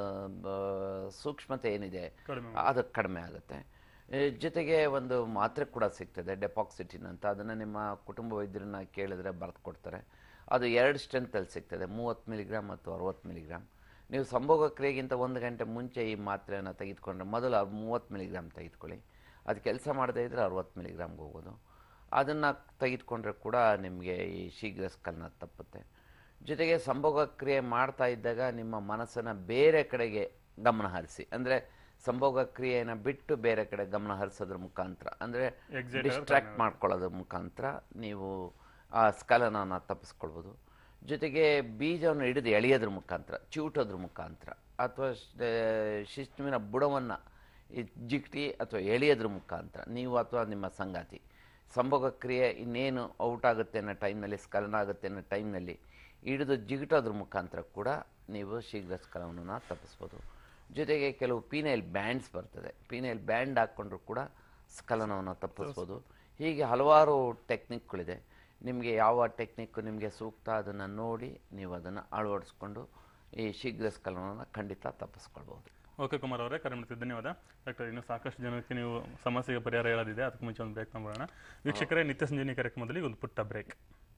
ಬ- ಸೂಕ್ಷ್ಮತೆ ಏನಿದೆ ಕಡಿಮೆ ಅದು ಕಡಿಮೆ ಆಗುತ್ತೆ ಈ ಜೊತೆಗೆ ಒಂದು ಮಾತ್ರೆ ಕೂಡ ಸಿಗ್ತದೆ ಡೆಪಾಕ್ಸಿಟಿನ್ ಅಂತ ಅದನ್ನು ನಿಮ್ಮ ಕುಟುಂಬ ವೈದ್ಯರನ್ನ ಕೇಳಿದ್ರೆ ಬರೆದು ಕೊಡ್ತಾರೆ ಅದು ಎರಡು ಸ್ಟ್ರೆಂತಲ್ಲಿ ಸಿಗ್ತದೆ ಮೂವತ್ತು ಮಿಲಿಗ್ರಾಮ್ ಮತ್ತು ಅರವತ್ತು ಮಿಲಿಗ್ರಾಮ್ ನೀವು ಸಂಭೋಗ ಕ್ರಿಯೆಗಿಂತ ಒಂದು ಗಂಟೆ ಮುಂಚೆ ಈ ಮಾತ್ರೆಯನ್ನು ತೆಗೆದುಕೊಂಡ್ರೆ ಮೊದಲು ಅದು ಮೂವತ್ತು ಮಿಲಿಗ್ರಾಮ್ ತೆಗೆದುಕೊಳ್ಳಿ ಅದು ಕೆಲಸ ಮಾಡದೇ ಇದ್ದರೆ ಅರವತ್ತು ಮಿಲಿಗ್ರಾಮ್ಗೆ ಹೋಗೋದು ಅದನ್ನು ತೆಗೆದುಕೊಂಡ್ರೆ ಕೂಡ ನಿಮಗೆ ಈ ಶೀಘ್ರ ಸ್ಕಲ್ನ ತಪ್ಪುತ್ತೆ ಜೊತೆಗೆ ಸಂಭೋಗ ಕ್ರಿಯೆ ಮಾಡ್ತಾ ಇದ್ದಾಗ ನಿಮ್ಮ ಮನಸ್ಸನ್ನು ಬೇರೆ ಕಡೆಗೆ ಗಮನ ಹರಿಸಿ ಅಂದರೆ ಸಂಭೋಗ ಕ್ರಿಯೆಯನ್ನು ಬಿಟ್ಟು ಬೇರೆ ಕಡೆ ಗಮನ ಹರಿಸೋದ್ರ ಮುಖಾಂತರ ಅಂದರೆ Exit ಡಿಸ್ಟ್ರಾಕ್ಟ್ ಮಾಡ್ಕೊಳ್ಳೋದ್ರ ಮುಖಾಂತರ ನೀವು ಆ ಸ್ಖಲನವನ್ನು ತಪ್ಪಿಸ್ಕೊಳ್ಬೋದು ಜೊತೆಗೆ ಬೀಜವನ್ನು ಹಿಡಿದು ಎಳೆಯೋದ್ರ ಮುಖಾಂತರ ಚಿವುಟೋದ್ರ ಮುಖಾಂತರ ಅಥವಾ ಶಿಸ್ತುವಿನ ಬುಡವನ್ನು ಜಿಗ್ಟಿ ಅಥವಾ ಎಳೆಯೋದ್ರ ಮುಖಾಂತರ ನೀವು ಅಥವಾ ನಿಮ್ಮ ಸಂಗಾತಿ ಸಂಭೋಗ ಕ್ರಿಯೆ ಇನ್ನೇನು ಔಟ್ ಆಗುತ್ತೆ ಅನ್ನೋ ಟೈಮ್ನಲ್ಲಿ ಸ್ಖಲನ ಆಗುತ್ತೆ ಅನ್ನೋ ಟೈಮ್ನಲ್ಲಿ ಹಿಡಿದು ಜಿಗಿಟೋದ್ರ ಮುಖಾಂತರ ಕೂಡ ನೀವು ಶೀಘ್ರ ಸ್ಖಲನವನ್ನು ತಪ್ಪಿಸ್ಬೋದು ಜೊತೆಗೆ ಕೆಲವು ಪೀನೈಲ್ ಬ್ಯಾಂಡ್ಸ್ ಬರ್ತದೆ ಪೀನೈಲ್ ಬ್ಯಾಂಡ್ ಹಾಕ್ಕೊಂಡ್ರು ಕೂಡ ಸ್ಖಲನವನ್ನು ತಪ್ಪಿಸ್ಬೋದು ಹೀಗೆ ಹಲವಾರು ಟೆಕ್ನಿಕ್ಗಳಿದೆ ನಿಮಗೆ ಯಾವ ಟೆಕ್ನಿಕ್ ನಿಮಗೆ ಸೂಕ್ತ ಅದನ್ನು ನೋಡಿ ನೀವು ಅದನ್ನು ಅಳವಡಿಸ್ಕೊಂಡು ಈ ಶೀಘ್ರ ಸ್ಖಲನವನ್ನು ಖಂಡಿತ ತಪ್ಪಿಸ್ಕೊಳ್ಬೋದು ಓಕೆ ಕುಮಾರ್ ಅವರೇ ಕರೆ ಮಾಡ್ತಿದ್ದು ಧನ್ಯವಾದ ಡಾಕ್ಟರ್ ಇನ್ನು ಸಾಕಷ್ಟು ಜನಕ್ಕೆ ನೀವು ಸಮಸ್ಯೆಗೆ ಪರಿಹಾರ ಹೇಳೋದಿದೆ ಅದಕ್ಕೆ ಮುಂಚೆ ಒಂದು ಬ್ರೇಕ್ ತಗೊಳ್ಳೋಣ ವೀಕ್ಷಕರೇ ನಿತ್ಯ ಸಂಜೀವಿನಿ ಕಾರ್ಯಕ್ರಮದಲ್ಲಿ ಒಂದು ಪುಟ್ಟ ಬ್ರೇಕ್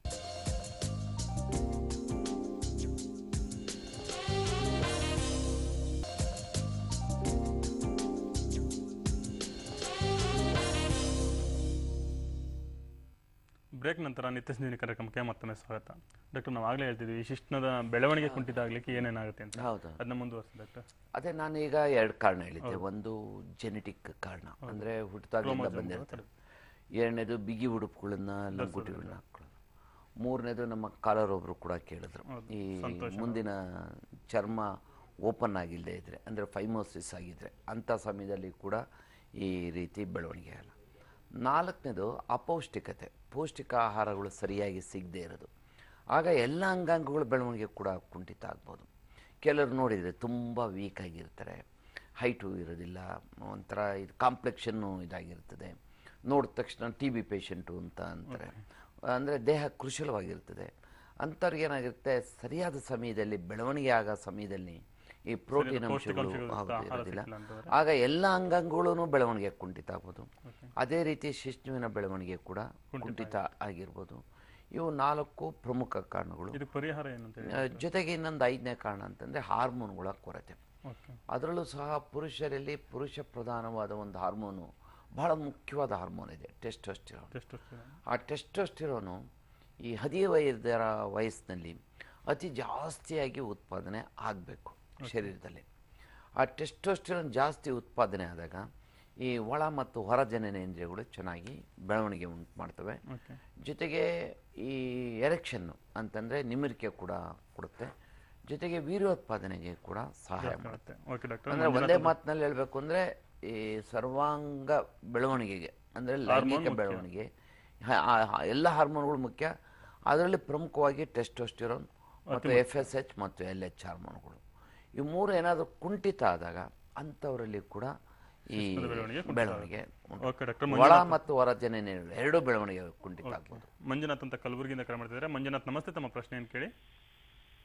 ಬ್ರೇಕ್ ನಂತರ ನಿತ್ಯ ಸಂಜೀವಿನಿ ಕಾರ್ಯಕ್ರಮಕ್ಕೆ ಮತ್ತೊಮ್ಮೆ ಸ್ವಾಗತ ಡಾಕ್ಟರ್ ನಾವು ಆಗಲೇ ಹೇಳ್ತಿದ್ವಿ ಈ ಶಿಶ್ನದ ಬೆಳವಣಿಗೆ ಕುಂಠಿತ ಆಗ್ಲಿಕ್ಕೆ ಏನೇನಾಗುತ್ತೆ ಅಂತ ಹೌದು ಅದನ್ನ ಮುಂದುವರಿಸಿ ಡಾಕ್ಟರ್ ಅದೇ ನಾನು ಈಗ ಎರಡು ಕಾರಣ ಹೇಳಿದ್ದೆ ಒಂದು ಜೆನೆಟಿಕ್ ಕಾರಣ ಅಂದರೆ ಹುಟ್ಟಿದಾಗಲಿಂದ ಬಂದಿರ್ತಾರೆ ಎರಡನೇದು ಬಿಗಿ ಉಡುಪುಗಳನ್ನ ಲಂಗುಟಿಗಳನ್ನ ಹಾಕೊಳ್ಳೋದು ಮೂರನೇದು ನಮ್ಮ ಕಾಲರ್ ಒಬ್ರು ಕೂಡ ಕೇಳಿದ್ರು ಈ ಮುಂದಿನ ಚರ್ಮ ಓಪನ್ ಆಗಿಲ್ಲದೆ ಇದ್ರೆ ಅಂದರೆ ಫೈಮೋಸಿಸ್ ಆಗಿದ್ರೆ ಅಂಥ ಸಮಯದಲ್ಲಿ ಕೂಡ ಈ ರೀತಿ ಬೆಳವಣಿಗೆ ಆಗಲ್ಲ ನಾಲ್ಕನೇದು ಅಪೌಷ್ಟಿಕತೆ ಪೌಷ್ಟಿಕ ಆಹಾರಗಳು ಸರಿಯಾಗಿ ಸಿಗದೇ ಇರೋದು ಆಗ ಎಲ್ಲ ಅಂಗಾಂಗಗಳ ಬೆಳವಣಿಗೆ ಕೂಡ ಕುಂಠಿತ ಆಗ್ಬೋದು ಕೆಲವರು ನೋಡಿದರೆ ತುಂಬ ವೀಕ್ ಆಗಿರ್ತಾರೆ ಹೈಟು ಇರೋದಿಲ್ಲ ಒಂಥರ ಇದು ಕಾಂಪ್ಲೆಕ್ಷನ್ನು ಇದಾಗಿರ್ತದೆ ನೋಡಿದ ತಕ್ಷಣ ಟಿ ಬಿ ಪೇಷಂಟು ಅಂತ ಅಂತಾರೆ ಅಂದರೆ ದೇಹ ಕೃಶಲವಾಗಿರ್ತದೆ ಅಂಥವ್ರಿಗೆ ಏನಾಗಿರುತ್ತೆ ಸರಿಯಾದ ಸಮಯದಲ್ಲಿ ಬೆಳವಣಿಗೆ ಆಗೋ ಸಮಯದಲ್ಲಿ ಈ ಪ್ರೋಟೀನ್ ಅಂಶಗಳು ಸಿಗುತ್ತೆ, ಹೌದು ಆಹಾರ ಇರೋದಿಲ್ಲ ಸಿಕ್ಕಿಲ್ಲ ಅಂತಂದ್ರೆ. ಆಗ ಎಲ್ಲ ಅಂಗಾಂಗಗಳೂ ಬೆಳವಣಿಗೆ ಕುಂಠಿತ ಆಗ್ಬೋದು ಅದೇ ರೀತಿ ಶಿಶುವಿನ ಬೆಳವಣಿಗೆ ಕೂಡ ಕುಂಠಿತ ಆಗಿರ್ಬೋದು ಇವು ನಾಲ್ಕು ಪ್ರಮುಖ ಕಾರಣಗಳು ಇದಕ್ಕೆ ಪರಿಹಾರ ಏನಂತ ಹೇಳಿ ಆ, ಜೊತೆಗೆ ಇನ್ನೊಂದು ಐದನೇ ಕಾರಣ ಅಂತಂದರೆ ಹಾರ್ಮೋನ್ಗಳ ಕೊರತೆ ಓಕೆ ಅದರಲ್ಲೂ ಸಹ ಪುರುಷರಲ್ಲಿ ಪುರುಷ ಪ್ರಧಾನವಾದ ಒಂದು ಹಾರ್ಮೋನು ಬಹಳ ಮುಖ್ಯವಾದ ಹಾರ್ಮೋನ್ ಇದೆ ಟೆಸ್ಟೋಸ್ಟಿರೋನ್ ಎಷ್ಟು ಆ ಟೆಸ್ಟೋಸ್ಟಿರೋನು ಈ ಹದಿವೈದರ ವಯಸ್ಸಿನಲ್ಲಿ ಅತಿ ಜಾಸ್ತಿಯಾಗಿ ಉತ್ಪಾದನೆ ಆಗಬೇಕು ಶರೀರದಲ್ಲಿ ಆ ಟೆಸ್ಟೋಸ್ಟಿರೋನ್ ಜಾಸ್ತಿ ಉತ್ಪಾದನೆ ಆದಾಗ ಈ ಒಳ ಮತ್ತು ಹೊರ ಜನನೇಂದ್ರಿಯಗಳು ಚೆನ್ನಾಗಿ ಬೆಳವಣಿಗೆ ಉಂಟು ಮಾಡ್ತವೆ ಓಕೆ ಜೊತೆಗೆ ಈ ಎರೆಕ್ಷನ್ನು ಅಂತಂದರೆ ನಿಮಿರಿಕೆ ಕೂಡ ಕೊಡುತ್ತೆ ಜೊತೆಗೆ ವೀರ್ಯೋತ್ಪಾದನೆಗೆ ಕೂಡ ಸಹಾಯ ಮಾಡುತ್ತೆ ಓಕೆ ಡಾಕ್ಟರ್ ಅಂದರೆ ಒಂದೇ ಮಾತಿನಲ್ಲಿ ಹೇಳಬೇಕು ಅಂದರೆ ಈ ಸರ್ವಾಂಗ ಬೆಳವಣಿಗೆಗೆ ಅಂದರೆ ಲೈಂಗಿಕ ಬೆಳವಣಿಗೆ ಹ- ಆ- ಆ ಎಲ್ಲ ಹಾರ್ಮೋನ್ಗಳು ಮುಖ್ಯ ಅದರಲ್ಲಿ ಪ್ರಮುಖವಾಗಿ ಟೆಸ್ಟೋಸ್ಟಿರೋನ್ ಮತ್ತು ಎಫ್ ಎಸ್ ಎಚ್ ಮತ್ತು ಎಲ್ ಎಚ್ ಹಾರ್ಮೋನ್ಗಳು ಈ ಮೂರು ಏನಾದರೂ ಕುಂಠಿತ ಆದಾಗ ಅಂಥವರಲ್ಲಿ ಕೂಡ ಈ ಬೆಳವಣಿಗೆ ಕುಂಠಿತ ಬೆಳವಣಿಗೆ ಉಂಟು. ಓಕೆ ಡಾಕ್ಟರ್ ಒಳ ಮತ್ತು ಹೊರ ಜನನೇಂದ್ರಿಯಗಳು ಎರಡೂ ಬೆಳವಣಿಗೆ ಕುಂಠಿತ ಆಗ್ಬೋದು ಮಂಜುನಾಥ್ ಅಂತ ಕಲಬುರಗಿಯಿಂದ ಕರೆ ಮಾಡ್ತಿದ್ದಾರೆ ಮಂಜುನಾಥ್ ನಮಸ್ತೆ ತಮ್ಮ ಪ್ರಶ್ನೆ ಏನು ಕೇಳಿ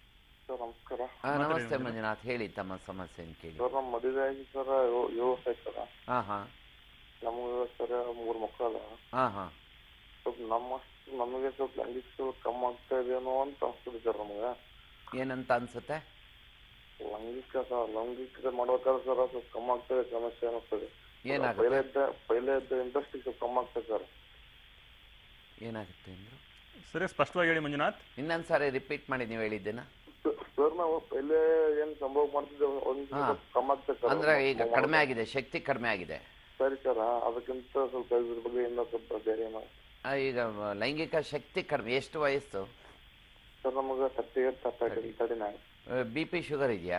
ಸರ್ ನಮಸ್ಕಾರ ಆ, ನಮಸ್ತೆ ಮಂಜುನಾಥ್ ಹೇಳಿ ತಮ್ಮ ಸಮಸ್ಯೆಯನ್ನು ಕೇಳಿ ಸರ್ ನಮ್ಮ ಮದುವೆ ಆಗಿ ಸರ್ ಏಳು ವರ್ಷ ಆಯ್ತು ಸರ್ ಹಾಂ ಹಾಂ ನಮಗೆ ಸರ್ ಮೂರು ಮಕ್ಕಳಲ್ಲ ಹಾಂ ಹಾಂ ಸ್ವಲ್ಪ ನಮ್ಮ ನಮಗೆ ಸ್ವಲ್ಪ ಲೈಂಗಿಕ ಸ್ವಲ್ಪ ಕಮ್ಮಿ ಆಗ್ತಾ ಇದೆಯೇನೋ ಅಂತ ಅನ್ಸ್ತದೆ ಸರ್ ನಮಗೆ ಏನಂತ ಅನ್ಸುತ್ತೆ ಲೈಂಗಿಕ ಸರ್ ಲೈಂಗಿಕ ಮಾಡ್ಬೇಕಾದ್ರೆ ಸರ್ ಸ್ವಲ್ಪ ಕಮ್ಮಿ ಆಗ್ತದೆ ಸಮಸ್ಯೆ ಅನ್ನಿಸ್ತದೆ ಏನಾಗುತ್ತೆ ಪೈಲೆ ಇದ್ದ ಪೈಲೆ ಇದ್ದ ಇಂಟ್ರೆಸ್ಟ್ ಸ್ವಲ್ಪ ಕಮ್ಮಿ ಆಗ್ತದೆ ಸರ್ ಏನಾಗುತ್ತೆ ಅಂದರು ಸರಿ ಸ್ಪಷ್ಟವಾಗಿ ಹೇಳಿ ಮಂಜುನಾಥ್ ಇನ್ನೊಂದು ಸಾರಿ ರಿಪೀಟ್ ಮಾಡಿ ನೀವು ಹೇಳಿದ್ದೇನ ಸರ್ ನಾವು ಪೈಲೆ ಏನ್ ಸಂಭವ ಮಾಡ್ತಿದ್ದೇವೆ ಒಂದು ಹಾ. ಸ್ವಲ್ಪ ಕಮ್ಮಿ ಆಗ್ತದೆ ಸರ್ ಅಂದ್ರೆ ಈಗ ಕಡಿಮೆ ಆಗಿದೆ ಶಕ್ತಿ ಕಡಿಮೆ ಆಗಿದೆ ಸರಿ ಸರ್ ಅದಕ್ಕಿಂತ ಸ್ವಲ್ಪ ಇದ್ರ ಬಗ್ಗೆ ಇನ್ನೂ ಸ್ವಲ್ಪ ಬೇರೆ ಏನೋ ಆ, ಈಗ ಲೈಂಗಿಕ ಶಕ್ತಿ ಕಡಿಮೆ ಎಷ್ಟು ವಯಸ್ಸು ಸರ್ ನಮಗೆ thirty eight thirty thirty nine B P sugar ಇದೆಯಾ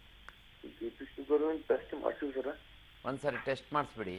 ಬಿ ಪಿ ಶುಗರ್ ಟೆಸ್ಟ್ ಮಾಡ್ತೀವಿ ಸರ್ ಒಂದ್ಸರಿ ಟೆಸ್ಟ್ ಮಾಡಿಸ್ಬಿಡಿ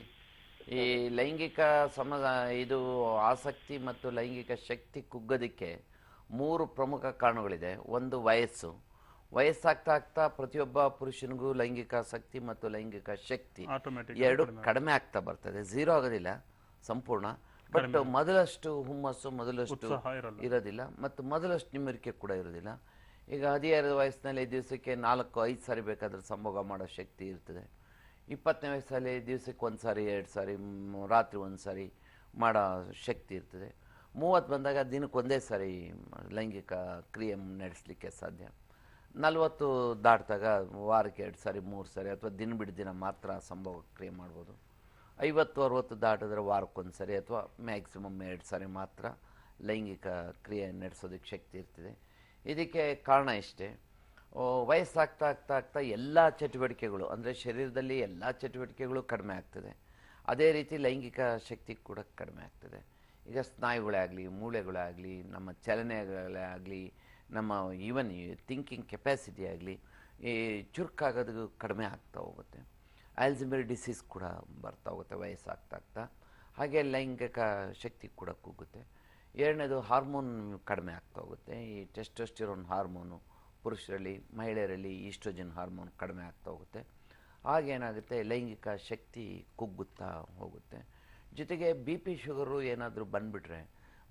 ಈ ಲೈಂಗಿಕ ಸಮ ಇದು ಆಸಕ್ತಿ ಮತ್ತು ಲೈಂಗಿಕ ಶಕ್ತಿ ಕುಗ್ಗೋದಕ್ಕೆ ಮೂರು ಪ್ರಮುಖ ಕಾರಣಗಳಿದೆ ಒಂದು ವಯಸ್ಸು ವಯಸ್ಸಾಗ್ತಾ ಆಗ್ತಾ ಪ್ರತಿಯೊಬ್ಬ ಪುರುಷನಿಗೂ ಲೈಂಗಿಕ ಆಸಕ್ತಿ ಮತ್ತು ಲೈಂಗಿಕ ಶಕ್ತಿ ಆಟೋಮೆಟಿಕ್ ಎರಡು ಕಡಿಮೆ ಆಗ್ತಾ ಬರ್ತದೆ ಝೀರೋ ಆಗೋದಿಲ್ಲ ಸಂಪೂರ್ಣ ಬಟ್ ಮೊದಲಷ್ಟು ಹುಮ್ಮಸ್ಸು ಮೊದಲಷ್ಟು ಉತ್ಸಾಹ ಇರಲ್ಲ ಇರೋದಿಲ್ಲ ಮತ್ತು ಮೊದಲಷ್ಟು ನಿಮ್ಮರಿಕೆ ಕೂಡ ಇರೋದಿಲ್ಲ ಈಗ ಹದಿಹರೆಯದ ವಯಸ್ಸಿನಲ್ಲಿ ದಿವಸಕ್ಕೆ ನಾಲ್ಕು ಐದು ಸಾರಿ ಬೇಕಾದ್ರೆ ಸಂಭೋಗ ಮಾಡೋ ಶಕ್ತಿ ಇರ್ತದೆ ಇಪ್ಪತ್ತನೇ ವಯಸ್ಸಲ್ಲಿ ದಿವಸಕ್ಕೆ ಒಂದು ಸಾರಿ ಎರಡು ಸಾರಿ ಮ್, ರಾತ್ರಿ ಒಂದು ಸಾರಿ ಮಾಡೋ ಶಕ್ತಿ ಇರ್ತದೆ ಮೂವತ್ತು ಬಂದಾಗ ದಿನಕ್ಕೆ ಒಂದೇ ಸಾರಿ ಲೈಂಗಿಕ ಕ್ರಿಯೆ ನಡೆಸಲಿಕ್ಕೆ ಸಾಧ್ಯ ನಲ್ವತ್ತು ದಾಟಿದಾಗ ವಾರಕ್ಕೆ ಎರಡು ಸಾರಿ ಮೂರು ಸಾರಿ ಅಥವಾ ದಿನ ಬಿಟ್ಟು ದಿನ ಮಾತ್ರ ಸಂಭೋಗ ಕ್ರಿಯೆ ಮಾಡ್ಬೋದು ಐವತ್ತು ಅರವತ್ತು ದಾಟಿದ್ರೆ ವಾರಕ್ಕೊಂದು ಸರಿ ಅಥವಾ ಮ್ಯಾಕ್ಸಿಮಮ್ ಎರಡು ಸಾರಿ ಮಾತ್ರ ಲೈಂಗಿಕ ಕ್ರಿಯೆ ನಡೆಸೋದಕ್ಕೆ ಶಕ್ತಿ ಇರ್ತದೆ ಇದಕ್ಕೆ ಕಾರಣ ಇಷ್ಟೇ ಓ, ವಯಸ್ಸಾಗ್ತಾ ಆಗ್ತಾ ಆಗ್ತಾ ಎಲ್ಲ ಚಟುವಟಿಕೆಗಳು ಅಂದರೆ ಶರೀರದಲ್ಲಿ ಎಲ್ಲ ಚಟುವಟಿಕೆಗಳು ಕಡಿಮೆ ಆಗ್ತದೆ ಅದೇ ರೀತಿ ಲೈಂಗಿಕ ಶಕ್ತಿ ಕೂಡ ಕಡಿಮೆ ಆಗ್ತದೆ ಈಗ ಸ್ನಾಯುಗಳೇ ಆಗಲಿ ಮೂಳೆಗಳೇ ಆಗಲಿ ನಮ್ಮ ಚಲನೆಗಳೇ ಆಗಲಿ ನಮ್ಮ ಈವನ್ ಥಿಂಕಿಂಗ್ ಕೆಪಾಸಿಟಿ ಆಗಲಿ ಈ ಚುರುಕಾಗೋದು ಕಡಿಮೆ ಆಗ್ತಾ ಹೋಗುತ್ತೆ ಆಲ್ಝಿಮರ್ ಡಿಸೀಸ್ ಕೂಡ ಬರ್ತಾ ಹೋಗುತ್ತೆ ವಯಸ್ಸಾಗ್ತಾ ಆಗ್ತಾ ಹಾಗೆ ಲೈಂಗಿಕ ಶಕ್ತಿ ಕೂಡ ಕುಗ್ಗುತ್ತೆ ಎರಡನೇದು ಹಾರ್ಮೋನ್ ಕಡಿಮೆ ಆಗ್ತಾ ಹೋಗುತ್ತೆ ಈ ಟೆಸ್ಟೋಸ್ಟಿರೋನ್ ಹಾರ್ಮೋನು ಪುರುಷರಲ್ಲಿ ಮಹಿಳೆಯರಲ್ಲಿ ಈಸ್ಟ್ರೋಜನ್ ಹಾರ್ಮೋನ್ ಕಡಿಮೆ ಆಗ್ತಾ ಹೋಗುತ್ತೆ ಆಗೇನಾಗುತ್ತೆ ಲೈಂಗಿಕ ಶಕ್ತಿ ಕುಗ್ಗುತ್ತಾ ಹೋಗುತ್ತೆ ಜೊತೆಗೆ ಬಿ ಪಿ ಶುಗರು ಏನಾದರೂ ಬಂದುಬಿಟ್ರೆ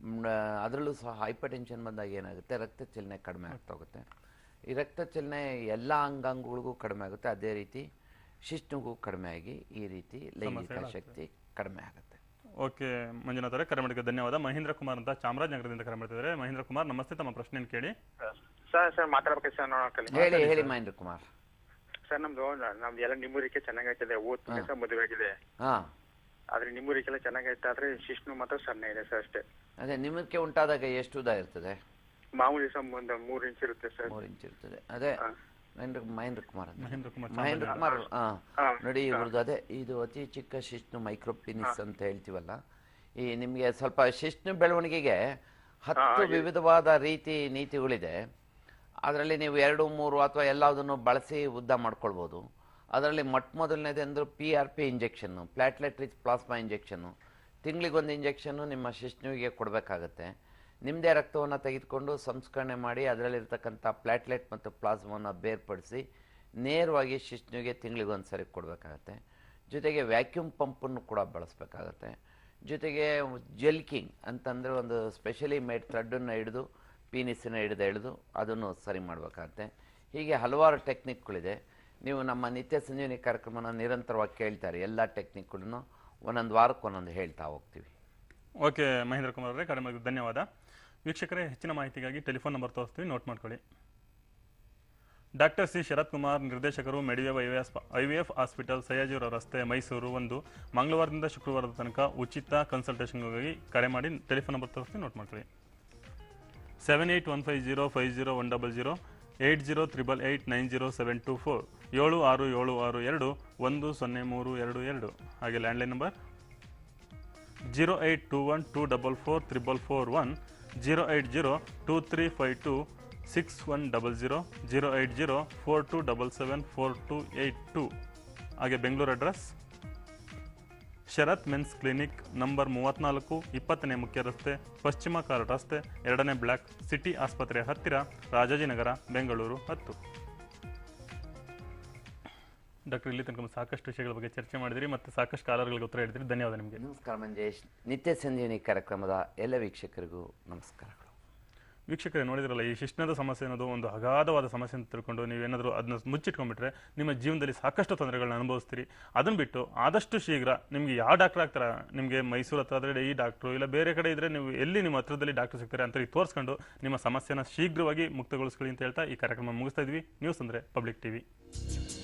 ಅದರಲ್ಲೂ ಸಹ ಹೈಪರ್ ಟೆನ್ಷನ್ ಬಂದಾಗ ಏನಾಗುತ್ತೆ ರಕ್ತ ಚಲನೆ ಕಡಿಮೆ ಆಗ್ತಾ ಹೋಗುತ್ತೆ ಈ ರಕ್ತ ಚಲನೆ ಎಲ್ಲ ಅಂಗಾಂಗಗಳಿಗೂ ಕಡಿಮೆ ಆಗುತ್ತೆ ಅದೇ ರೀತಿ ಶಿಶ್ನಿಗೂ ಕಡಿಮೆ ಆಗಿ ಈ ರೀತಿ ಲೈಂಗಿಕ ಶಕ್ತಿ ಕಡಿಮೆ ಆಗುತ್ತೆ ಓಕೆ ಮಂಜುನಾಥ್ ಅವರೇ ಕರೆ ಮಾಡಿದ್ದಕ್ಕೆ ಧನ್ಯವಾದ ಮಹೇಂದ್ರ ಕುಮಾರ್ ಅಂತ ಚಾಮರಾಜನಗರದಿಂದ ಕರೆ ಮಾಡ್ತಿದ್ದಾರೆ ಮಹೇಂದ್ರ ಕುಮಾರ್ ನಮಸ್ತೆ ತಮ್ಮ ಪ್ರಶ್ನೆಯನ್ನು ಕೇಳಿ ಸರ್ ಸರ್ ಮಾತಾಡ್ಬೇಕು ಸರ್ ನೋಡಕ್ಕಲ್ಲಿ ಹೇಳಿ ಹೇಳಿ ಮಹೇಂದ್ರ ಕುಮಾರ್ ಸರ್ ನಮ್ದು ನಮ್ದು ಎಲ್ಲ ನಿಮ್ಮೂರಿಕೆ ಚೆನ್ನಾಗೈತದೆ ಓದ್ತೀನಿ ಸರ್ ಮದುವೆ ಆಗಿದೆ ಹಾಂ ಆದ್ರೆ ನಿಮ್ಮೂರಿಕೆಲ್ಲ ಚೆನ್ನಾಗೈತೆ ಆದ್ರೆ ಶಿಶ್ನು ಮಾತ್ರ ಸಣ್ಣ ಇದೆ ಸರ್ ಅಷ್ಟೇ ಅದೇ ನಿಮ್ಮಕ್ಕೆ ಉಂಟಾದಾಗ ಎಷ್ಟು ಉದ್ದ ಇರ್ತದೆ ಮಾಮೂಲಿ ಸರ್ ಒಂದು ಮೂರು ಇಂಚ್ ಇರುತ್ತೆ ಸರ್ ಮೂರು ಇಂಚ್ ಇರ್ತದೆ ಅದೇ ಹಾ. ಮಹೇಂದ್ರ ಮಹೇಂದ್ರ ಕುಮಾರ್ ಅಂತ ಮಹೇಂದ್ರ ಕುಮಾರ್ ಮಹೇಂದ್ರ ಕುಮಾರ್ ಹಾ ಹಾ. ನೋಡಿ ಇವ್ರದ್ದು ಅದೇ ಇದು ಅತಿ ಚಿಕ್ಕ ಶಿಶ್ನು ಮೈಕ್ರೋಪಿನಿಸ್ ಅಂತ ಹೇಳ್ತೀವಲ್ಲ ಈ ನಿಮಗೆ ಸ್ವಲ್ಪ ಶಿಶ್ನು ಬೆಳವಣಿಗೆಗೆ ಹತ್ತು ವಿವಿಧವಾದ ರೀತಿ ನೀತಿಗಳಿದೆ ಅದರಲ್ಲಿ ನೀವು ಎರಡು ಮೂರು ಅಥವಾ ಎಲ್ಲದನ್ನು ಬಳಸಿ ಉದ್ದ ಮಾಡ್ಕೊಳ್ಬೋದು ಅದರಲ್ಲಿ ಮೊಟ್ಟ ಮೊದಲನೇದು ಅಂದ್ರೆ P R P injection platelet rich plasma injection ತಿಂಗಳಿಗೊಂದು ಇಂಜೆಕ್ಷನ್ನು ನಿಮ್ಮ ಶಿಶ್ನುವಿಗೆ ಕೊಡಬೇಕಾಗತ್ತೆ ನಿಮ್ಮದೇ ರಕ್ತವನ್ನು ತೆಗೆದುಕೊಂಡು ಸಂಸ್ಕರಣೆ ಮಾಡಿ ಅದರಲ್ಲಿರ್ತಕ್ಕಂಥ ಪ್ಲಾಟ್ಲೆಟ್ ಮತ್ತು ಪ್ಲಾಸ್ಮಾವನ್ನು ಬೇರ್ಪಡಿಸಿ ನೇರವಾಗಿ ಶಿಶ್ನುವಿಗೆ ತಿಂಗಳಿಗೊಂದು ಸರಿ ಕೊಡಬೇಕಾಗತ್ತೆ ಜೊತೆಗೆ ವ್ಯಾಕ್ಯೂಮ್ ಪಂಪನ್ನು ಕೂಡ ಬಳಸಬೇಕಾಗತ್ತೆ ಜೊತೆಗೆ ಜೆಲ್ಕಿಂಗ್ ಅಂತಂದರೆ ಒಂದು ಸ್ಪೆಷಲಿ ಮೇಡ್ ಥ್ರೆಡ್ಡನ್ನು ಹಿಡಿದು ಪೀನಿಸ್ಸಿನ ಹಿಡಿದು ಎಳೆದು ಅದನ್ನು ಸರಿ ಮಾಡಬೇಕಾಗತ್ತೆ ಹೀಗೆ ಹಲವಾರು ಟೆಕ್ನಿಕ್ಗಳಿದೆ ನೀವು ನಮ್ಮ ನಿತ್ಯ ಸಂಜೀವನಿ ಕಾರ್ಯಕ್ರಮನ ನಿರಂತರವಾಗಿ ಕೇಳ್ತಾರೆ ಎಲ್ಲ ಟೆಕ್ನಿಕ್ಗಳನ್ನು ಒಂದೊಂದು ವಾರಕ್ಕೆ ಒಂದೊಂದು ಹೇಳ್ತಾ ಹೋಗ್ತೀವಿ ಓಕೆ ಮಹೇಂದ್ರ ಕುಮಾರ್ ಅವರೇ ಕರೆ ಮಾಡಿದ್ದಕ್ಕೆ ಧನ್ಯವಾದ ವೀಕ್ಷಕರೇ ಹೆಚ್ಚಿನ ಮಾಹಿತಿಗಾಗಿ ಟೆಲಿಫೋನ್ ನಂಬರ್ ತೋರಿಸ್ತೀವಿ ನೋಟ್ ಮಾಡ್ಕೊಳ್ಳಿ ಡಾಕ್ಟರ್ ಸಿ ಶರತ್ ಕುಮಾರ್ ನಿರ್ದೇಶಕರು Mediwave I V S I V F hospital ಸಯ್ಯಾಜಿಯವರ ರಸ್ತೆ ಮೈಸೂರು ಒಂದು ಮಂಗಳವಾರದಿಂದ ಶುಕ್ರವಾರದ ತನಕ ಉಚಿತ ಕನ್ಸಲ್ಟೇಷನ್ಗಾಗಿ ಕರೆ ಮಾಡಿ ಟೆಲಿಫೋನ್ ನಂಬರ್ ತೋರಿಸ್ತೀವಿ ನೋಟ್ ಮಾಡ್ಕೊಳ್ಳಿ seven eight one five zero five zero one double zero eight zero triple eight nine zero seven two four ಏಳು ಆರು ಏಳು ಆರು ಎರಡು ಒಂದು ಸೊನ್ನೆ ಮೂರು ಎರಡು ಎರಡು ಹಾಗೆ landline number zero eight two one two double four triple four one zero eight zero two three five two six one double zero zero eight zero four two double seven four two eight two ಹಾಗೆ Bengaluru address Sharath men's clinic number ಮೂವತ್ನಾಲ್ಕು ಇಪ್ಪತ್ತನೇ ಮುಖ್ಯ ರಸ್ತೆ ಪಶ್ಚಿಮ ಕಾರಟ್ ರಸ್ತೆ ಎರಡನೇ block city ಆಸ್ಪತ್ರೆ ಹತ್ತಿರ ರಾಜಾಜಿನಗರ ಬೆಂಗಳೂರು ಹತ್ತು ಡಾಕ್ಟರ್ ಇಲ್ಲಿ ತನಕ ಸಾಕಷ್ಟು ವಿಷಯಗಳ ಬಗ್ಗೆ ಚರ್ಚೆ ಮಾಡಿದಿರಿ ಮತ್ತು ಸಾಕಷ್ಟು ಕಾಲರ್ಗಳಿಗೆ ಉತ್ತರ ಹೇಳಿದಿರಿ ಧನ್ಯವಾದ ನಿಮಗೆ ನಮಸ್ಕಾರ ಮಂಜೇಶ್ ನಿತ್ಯ ಸಂಜೀವನಿ ಕಾರ್ಯಕ್ರಮದ ಎಲ್ಲ ವೀಕ್ಷಕರಿಗೂ ನಮಸ್ಕಾರಗಳು ವೀಕ್ಷಕರೇ ನೋಡಿದ್ರಲ್ಲ ಈ ಶಿಶ್ನದ ಸಮಸ್ಯೆ ಅನ್ನೋದು ಒಂದು ಅಗಾಧವಾದ ಸಮಸ್ಯೆ ಅಂತ ತಿಳ್ಕೊಂಡು ನೀವೇನಾದರೂ ಅದನ್ನ ಮುಚ್ಚಿಟ್ಕೊಂಡ್ಬಿಟ್ರೆ ನಿಮ್ಮ ಜೀವನದಲ್ಲಿ ಸಾಕಷ್ಟು ತೊಂದರೆಗಳನ್ನ ಅನುಭವಿಸ್ತೀರಿ ಅದನ್ನ ಬಿಟ್ಟು ಆದಷ್ಟು ಶೀಘ್ರ ನಿಮಗೆ ಯಾವ ಡಾಕ್ಟರ್ ಆಗ್ತಾರ ನಿಮಗೆ ಮೈಸೂರು ಹತ್ರ ಆದರೆ ಈ ಡಾಕ್ಟ್ರು ಇಲ್ಲ ಬೇರೆ ಕಡೆ ಇದ್ರೆ ನೀವು ಎಲ್ಲಿ ನಿಮ್ಮ ಹತ್ರದಲ್ಲಿ ಡಾಕ್ಟರ್ ಸಿಗ್ತಾರೆ ಅಂತ ತೋರಿಸ್ಕೊಂಡು ನಿಮ್ಮ ಸಮಸ್ಯೆನ ಶೀಘ್ರವಾಗಿ ಮುಕ್ತಗೊಳಿಸ್ಕೊಳ್ಳಿ ಅಂತ ಹೇಳ್ತಾ ಈ ಕಾರ್ಯಕ್ರಮ ಮುಗಿಸ್ತಾ ಇದ್ವಿ ನ್ಯೂಸ್ ಅಂದರೆ ಪಬ್ಲಿಕ್ ಟಿವಿ